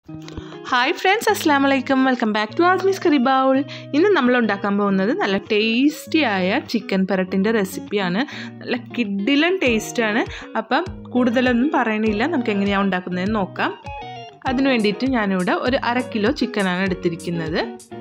Hi friends അസ്സാം വലൈക്കും welcome back to Assamese curry bowl ഇന്ന് നമ്മൾ ഉണ്ടാക്കാൻ പോകുന്നത് നല്ല ടേസ്റ്റി ആയ ചിക്കൻ പെരട്ടിൻ്റെ റെസിപ്പിയാണ് നല്ല കിഡിലൻ ടേസ്റ്റാണ് അപ്പം കൂടുതലൊന്നും പറയണില്ല നമുക്ക് എങ്ങനെയാണ് ഉണ്ടാക്കുന്നതെന്ന് നോക്കാം അതിന് വേണ്ടിയിട്ട് ഞാനിവിടെ ഒരു അര കിലോ ചിക്കനാണ് എടുത്തിരിക്കുന്നത്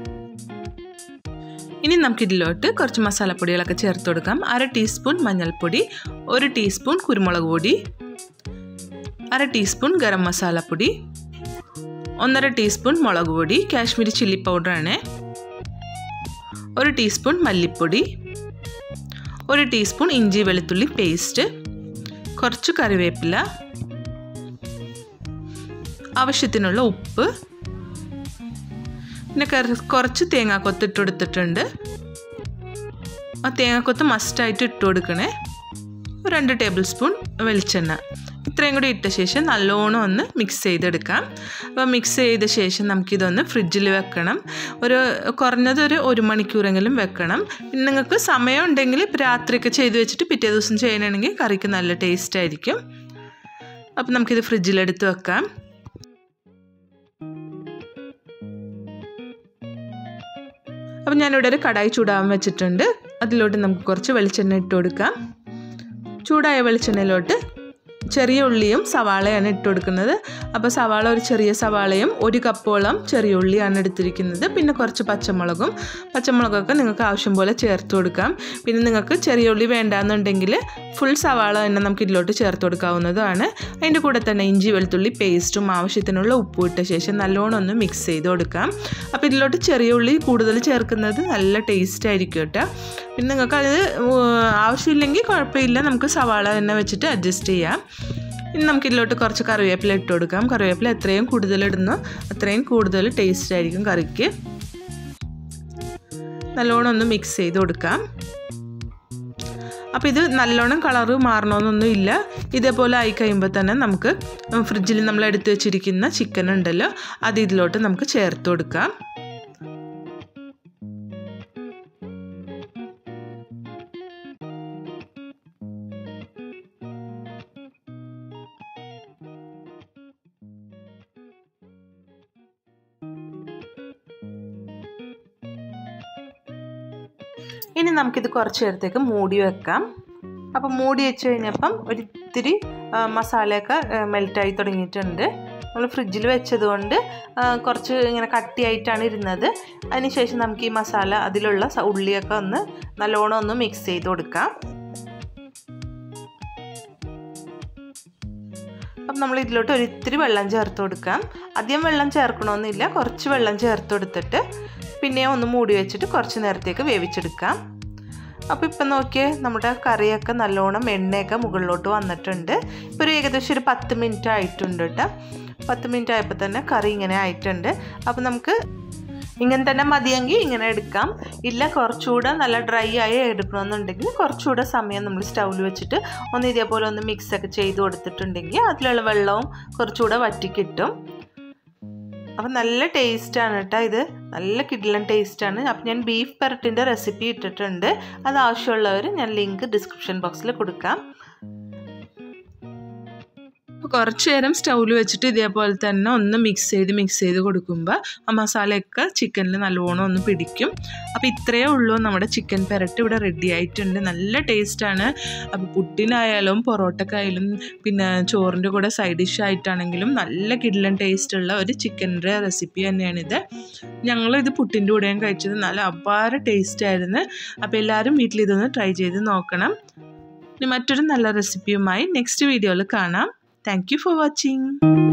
ഇനി നമുക്കിതിലോട്ട് കുറച്ച് മസാലപ്പൊടികളൊക്കെ ചേർത്ത് കൊടുക്കാം അര ടീസ്പൂൺ മഞ്ഞൾപ്പൊടി ഒരു ടീസ്പൂൺ കുരുമുളക് പൊടി അര ടീസ്പൂൺ ഗരം മസാലപ്പൊടി ഒന്നര ടീസ്പൂൺ മുളക് പൊടി കാശ്മീരി ചില്ലി പൗഡറാണ് ഒരു ടീസ്പൂൺ മല്ലിപ്പൊടി ഒരു ടീസ്പൂൺ ഇഞ്ചി വെളുത്തുള്ളി പേസ്റ്റ് കുറച്ച് കറിവേപ്പില ആവശ്യത്തിനുള്ള ഉപ്പ് പിന്നെ കുറച്ച് തേങ്ങാക്കൊത്ത് ഇട്ട് കൊടുത്തിട്ടുണ്ട് ആ തേങ്ങാക്കൊത്ത് മസ്റ്റായിട്ട് ഇട്ട് കൊടുക്കണേ രണ്ട് ടേബിൾ സ്പൂൺ വെളിച്ചെണ്ണ ഇത്രയും കൂടി ഇട്ട ശേഷം നല്ലോണം ഒന്ന് മിക്സ് ചെയ്തെടുക്കാം അപ്പോൾ മിക്സ് ചെയ്ത ശേഷം നമുക്കിതൊന്ന് ഫ്രിഡ്ജിൽ വെക്കണം ഒരു കുറഞ്ഞത് ഒരു ഒരു മണിക്കൂറെങ്കിലും വെക്കണം പിന്നെ നിങ്ങൾക്ക് സമയം ഉണ്ടെങ്കിൽ ഇപ്പോൾ രാത്രിയൊക്കെ ചെയ്ത് വെച്ചിട്ട് പിറ്റേ ദിവസം ചെയ്യണമെങ്കിൽ കറിക്ക് നല്ല ടേസ്റ്റ് ആയിരിക്കും അപ്പോൾ നമുക്കിത് ഫ്രിഡ്ജിലെടുത്ത് വെക്കാം അപ്പം ഞാനിവിടെ ഒരു കടായി ചൂടാൻ വെച്ചിട്ടുണ്ട് അതിലോട്ട് നമുക്ക് കുറച്ച് വെളിച്ചെണ്ണ ഇട്ട് കൊടുക്കാം ചൂടായ വെളിച്ചെണ്ണയിലോട്ട് ചെറിയ ഉള്ളിയും സവാളയാണ് ഇട്ട് കൊടുക്കുന്നത് അപ്പോൾ സവാള ഒരു ചെറിയ സവാളയും ഒരു കപ്പോളം ചെറിയ ഉള്ളിയാണ് എടുത്തിരിക്കുന്നത് പിന്നെ കുറച്ച് പച്ചമുളകും പച്ചമുളകൊക്കെ നിങ്ങൾക്ക് ആവശ്യം പോലെ ചേർത്ത് കൊടുക്കാം പിന്നെ നിങ്ങൾക്ക് ചെറിയ ഉള്ളി വേണ്ടാന്നുണ്ടെങ്കിൽ ഫുൾ സവാള തന്നെ നമുക്ക് ഇതിലോട്ട് ചേർത്ത് കൊടുക്കാവുന്നതാണ് അതിൻ്റെ കൂടെ തന്നെ ഇഞ്ചി വെളുത്തുള്ളി പേസ്റ്റും ആവശ്യത്തിനുള്ള ഉപ്പും ഇട്ട ശേഷം നല്ലോണം ഒന്ന് മിക്സ് ചെയ്ത് കൊടുക്കാം അപ്പോൾ ഇതിലോട്ട് ചെറിയ ഉള്ളി കൂടുതൽ ചേർക്കുന്നത് നല്ല ടേസ്റ്റ് ആയിരിക്കും കേട്ടോ പിന്നെ നിങ്ങൾക്ക് അത് ആവശ്യമില്ലെങ്കിൽ കുഴപ്പമില്ല നമുക്ക് സവാള തന്നെ വെച്ചിട്ട് അഡ്ജസ്റ്റ് ചെയ്യാം ഇനി നമുക്ക് ഇതിലോട്ട് കുറച്ച് കറിവേപ്പില ഇട്ട് കൊടുക്കാം കറിവേപ്പില എത്രയും കൂടുതൽ ഇടുന്നു അത്രയും കൂടുതൽ ടേസ്റ്റ് ആയിരിക്കും കറിക്ക് നല്ലോണം ഒന്ന് മിക്സ് ചെയ്ത് കൊടുക്കാം അപ്പോൾ ഇത് നല്ലോണം കളറ് മാറണമെന്നൊന്നും ഇല്ല ഇതേപോലെ ആയി കഴിയുമ്പോൾ തന്നെ നമുക്ക് ഫ്രിഡ്ജിൽ നമ്മൾ എടുത്തു വെച്ചിരിക്കുന്ന ചിക്കൻ ഉണ്ടല്ലോ അത് ഇതിലോട്ട് നമുക്ക് ചേർത്ത് കൊടുക്കാം ഇനി നമുക്കിത് കുറച്ച് നേരത്തേക്ക് മൂടി വെക്കാം അപ്പം മൂടി വെച്ച് കഴിഞ്ഞപ്പം ഒരിത്തിരി മസാലയൊക്കെ മെൽറ്റായി തുടങ്ങിയിട്ടുണ്ട് നമ്മൾ ഫ്രിഡ്ജിൽ വെച്ചതുകൊണ്ട് കുറച്ച് ഇങ്ങനെ കട്ടിയായിട്ടാണ് ഇരുന്നത് അതിനുശേഷം നമുക്ക് ഈ മസാല അതിലുള്ള ഉള്ളിയൊക്കെ ഒന്ന് നല്ലോണം ഒന്ന് മിക്സ് ചെയ്ത് കൊടുക്കാം അപ്പം നമ്മൾ ഇതിലോട്ട് ഒരിത്തിരി വെള്ളം ചേർത്ത് കൊടുക്കാം അധികം വെള്ളം ചേർക്കണമെന്നില്ല കുറച്ച് വെള്ളം ചേർത്ത് കൊടുത്തിട്ട് പിന്നെയും ഒന്ന് മൂടി വെച്ചിട്ട് കുറച്ച് നേരത്തേക്ക് വേവിച്ചെടുക്കാം അപ്പോൾ ഇപ്പം നോക്കിയേ നമ്മുടെ കറിയൊക്കെ നല്ലോണം എണ്ണയൊക്കെ മുകളിലോട്ട് വന്നിട്ടുണ്ട് ഇപ്പോൾ ഒരു ഏകദേശം ഒരു പത്ത് മിനിറ്റ് ആയിട്ടുണ്ട് കേട്ടോ പത്ത് മിനിറ്റ് ആയപ്പോൾ തന്നെ കറി ഇങ്ങനെ ആയിട്ടുണ്ട് അപ്പോൾ നമുക്ക് ഇങ്ങനെ തന്നെ മതിയെങ്കിൽ ഇങ്ങനെ എടുക്കാം ഇല്ല കുറച്ചുകൂടെ നല്ല ഡ്രൈ ആയി എടുക്കണമെന്നുണ്ടെങ്കിൽ കുറച്ചുകൂടെ സമയം നമ്മൾ സ്റ്റൗവിൽ വെച്ചിട്ട് ഒന്ന് ഇതേപോലെ ഒന്ന് മിക്സൊക്കെ ചെയ്ത് കൊടുത്തിട്ടുണ്ടെങ്കിൽ അതിലുള്ള വെള്ളവും കുറച്ചുകൂടെ വറ്റി കിട്ടും അപ്പം നല്ല ടേസ്റ്റാണ് കേട്ടോ ഇത് നല്ല കിഡിലൻ ടേസ്റ്റാണ് അപ്പം ഞാൻ ബീഫ് പെരട്ടിൻ്റെ റെസിപ്പി ഇട്ടിട്ടുണ്ട് അത് ആവശ്യമുള്ളവർ ഞാൻ ലിങ്ക് ഡിസ്ക്രിപ്ഷൻ ബോക്സിൽ കൊടുക്കാം കുറച്ച് നേരം സ്റ്റൗവിൽ വെച്ചിട്ട് ഇതേപോലെ തന്നെ ഒന്ന് മിക്സ് ചെയ്ത് മിക്സ് ചെയ്ത് കൊടുക്കുമ്പോൾ ആ മസാലയൊക്കെ ചിക്കനിൽ നല്ലോണം ഒന്ന് പിടിക്കും അപ്പോൾ ഇത്രയേ ഉള്ളൂ നമ്മുടെ ചിക്കൻ പെരട്ട് ഇവിടെ റെഡി ആയിട്ടുണ്ട് നല്ല ടേസ്റ്റാണ് അപ്പോൾ പുട്ടിനായാലും പൊറോട്ടക്കായാലും പിന്നെ ചോറിൻ്റെ കൂടെ സൈഡ് ഡിഷ് ആയിട്ടാണെങ്കിലും നല്ല കിഡ്ലൻ ടേസ്റ്റുള്ള ഒരു ചിക്കൻ്റെ റെസിപ്പി തന്നെയാണിത് ഞങ്ങളിത് പുട്ടിൻ്റെ കൂടെയും കഴിച്ചത് നല്ല അപാര ടേസ്റ്റായിരുന്നു അപ്പോൾ എല്ലാവരും വീട്ടിൽ ഇതൊന്ന് ട്രൈ ചെയ്ത് നോക്കണം ഇനി മറ്റൊരു നല്ല റെസിപ്പിയുമായി നെക്സ്റ്റ് വീഡിയോയിൽ കാണാം Thank you for watching.